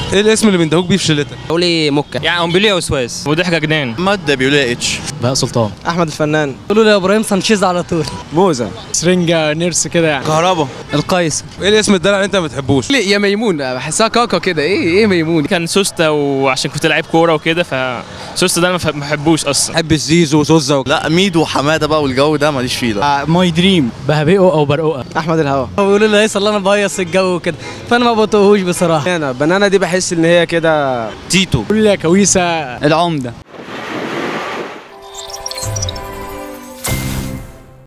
ايه الاسم اللي بيندهوك بيه في شلتك قولي مكة يعني قنبلة وسواس وضحكة جنان مادة بيقولوا لها اتش بهاء سلطان احمد الفنان قولوا لي ابراهيم سانشيز على طول موزة سرنجة نيرس كده يعني كهربا القيس ايه الاسم الدلع اللي انت ما بتحبوش يا ميمون بحسها كاكا كده ايه ايه ميمون كان سوسته وعشان كنت لعيب كورة وكده فسوسته ده أنا ما بحبوش أصلا بحب الزيزو وزوزة لا ميدو وحمادة بقى والجو ده ماليش فيه لا ماي دريم بهبقه او برقوقه احمد الهوا بيقولوا لي يصل انا بهيص الجو كده فانا ما بطقهوش بصراحه انا بنانا دي بحس ان هي كده تيتو قول لي يا كويسه العمدة